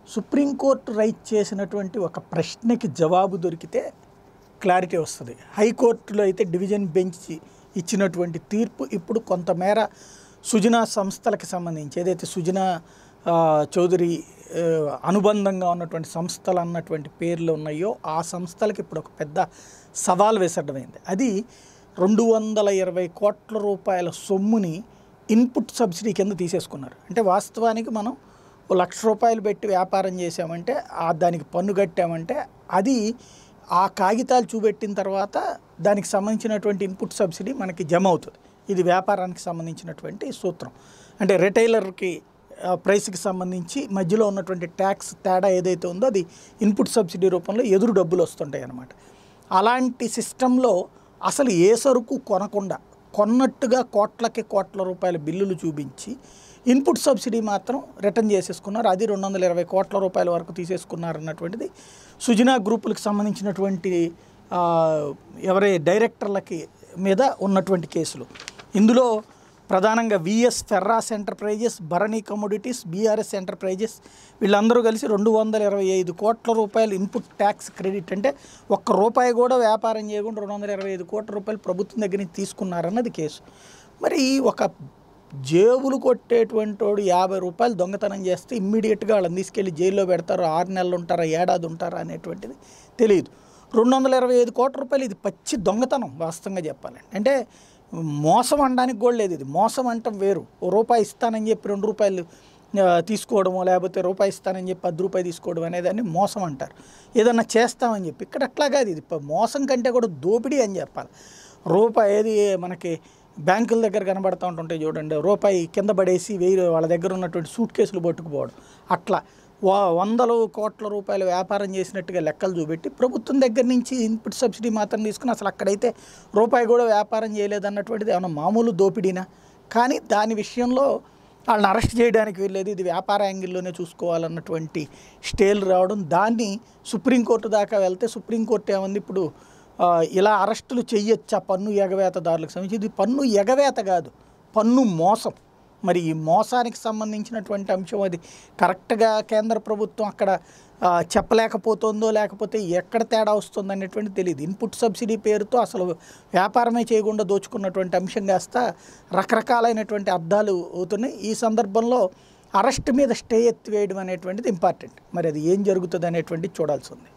supreme court right చేసినటువంటి ఒక ప్రశ్నకి జవాబు దొరికితే క్లారిటీ వస్తుంది హైకోర్టులో అయితే డివిజన్ బెంచ్ ఇచ్చినటువంటి తీర్పు ఇప్పుడు కొంతమేర సుజనా సంస్థలకు సంబంధించి ఏదైతే సుజనా ఆ, చౌదరి ఆ, అనుబంధంగా ఉన్నటువంటి సంస్థలు అన్నటువంటి పేర్లు ఉన్నాయో ఆ సంస్థలకు ఇప్పుడు ఒక పెద్ద సవాల్ విసరడమైంది అది రెండు వందల ఇరవై కోట్ల రూపాయల సొమ్ముని ఇన్పుట్ సబ్సిడీ కింద తీసేసుకున్నారు అంటే వాస్తవానికి మనం ఓ లక్ష రూపాయలు పెట్టి వ్యాపారం చేసామంటే ఆ దానికి పన్ను కట్టామంటే అది ఆ కాగితాలు చూపెట్టిన తర్వాత దానికి సంబంధించినటువంటి ఇన్పుట్ సబ్సిడీ మనకి జమ అవుతుంది ఇది వ్యాపారానికి సంబంధించినటువంటి సూత్రం అంటే రిటైలర్కి ఆ, ప్రైస్కి సంబంధించి మధ్యలో ఉన్నటువంటి ట్యాక్స్ తేడా ఏదైతే ఉందో అది ఇన్పుట్ సబ్సిడీ రూపంలో ఎదురు డబ్బులు వస్తుంటాయి అన్నమాట అలాంటి సిస్టంలో అసలు ఏ సరుకు కొనకుండా కొన్నట్టుగా కోట్లకి కోట్ల రూపాయల బిల్లులు చూపించి ఇన్పుట్ సబ్సిడీ మాత్రం రిటర్న్ చేసేసుకున్నారు అది రెండు వందల ఇరవై కోట్ల రూపాయల వరకు తీసేసుకున్నారు అన్నటువంటిది సుజనా గ్రూపులకు సంబంధించినటువంటి ఆ, ఎవరే డైరెక్టర్లకి మీద ఉన్నటువంటి కేసులు ఇందులో ప్రధానంగా విఎస్ ఫెర్రాస్ enterprises Bharani commodities BRS enterprises వీళ్ళందరూ కలిసి రెండు వందల ఇరవై ఐదు కోట్ల రూపాయలు ఇన్పుట్ ట్యాక్స్ క్రెడిట్ అంటే ఒక్క రూపాయి కూడా వ్యాపారం చేయకుండా రెండు వందల ఇరవై ఐదు కోట్ల రూపాయలు ప్రభుత్వం దగ్గర నుంచి తీసుకున్నారన్నది కేసు మరి ఒక జేబులు కొట్టేటువంటి వాడు యాభై రూపాయలు దొంగతనం చేస్తే ఇమ్మీడియట్గా వాళ్ళని తీసుకెళ్ళి జైల్లో పెడతారు ఆరు నెలలు ఉంటారా ఏడాది ఉంటారా అనేటువంటిది తెలియదు రెండు వందల ఇరవై ఐదు కోట్ల రూపాయలు ఇది పచ్చి దొంగతనం వాస్తవంగా చెప్పాలండి అంటే మోసం అనడానికి కూడా లేదు ఇది మోసం అంటాం వేరు ఓ రూపాయి ఇస్తానని చెప్పి రెండు రూపాయలు ఆ, తీసుకోవడమో లేకపోతే రూపాయి ఇస్తానని చెప్పి పది రూపాయలు తీసుకోవడం అనేదాన్ని మోసం అంటారు ఏదన్నా చేస్తామని చెప్పి ఇక్కడ అట్లా కాదు ఇది ప- మోసం కంటే కూడా దోపిడీ అని చెప్పాలి రూపాయి ఏది మనకి బ్యాంకుల దగ్గర కనబడతా ఉంటుంటాయి చూడండి రూపాయి కింద పడేసి వెయ్యి వాళ్ళ దగ్గర ఉన్నటువంటి సూట్ కేసులు పట్టుకుపోవడం అట్లా వా వందలు కోట్ల రూపాయల వ్యాపారం చేసినట్టుగా లెక్కలు చూపెట్టి ప్రభుత్వం దగ్గర నుంచి ఇన్పుట్ సబ్సిడీ మాత్రం తీసుకుని అసలు అక్కడైతే రూపాయి కూడా వ్యాపారం చేయలేదన్నటువంటిది ఏమన్నా మామూలు దోపిడీనా కానీ దాని విషయంలో వాళ్ళని అరెస్ట్ చేయడానికి వెళ్ళేది ఇది వ్యాపార యాంగిల్లోనే చూసుకోవాలన్నటువంటి స్టేలు రావడం దాన్ని సుప్రీంకోర్టు దాకా వెళ్తే సుప్రీంకోర్టు ఏమంది ఇప్పుడు ఆ, ఇలా అరెస్టులు చెయ్యొచ్చా పన్ను ఎగవేతదారులకు సంబంధించి ఇది పన్ను ఎగవేత కాదు పన్ను మోసం మరి ఈ మోసానికి సంబంధించినటువంటి అంశం అది కరెక్ట్గా కేంద్ర ప్రభుత్వం అక్కడ ఆ, చెప్పలేకపోతుందో లేకపోతే ఎక్కడ తేడా వస్తుందో అనేటువంటి తెలియదు ఇన్పుట్ సబ్సిడీ పేరుతో అసలు వ్యాపారమే చేయకుండా దోచుకున్నటువంటి అంశం కాస్త రకరకాలైనటువంటి అర్థాలు అవుతున్నాయి ఈ సందర్భంలో అరెస్ట్ మీద స్టే ఎత్తివేయడం అనేటువంటిది ఇంపార్టెంట్ మరి అది ఏం జరుగుతుంది అనేటువంటిది చూడాల్సి ఉంది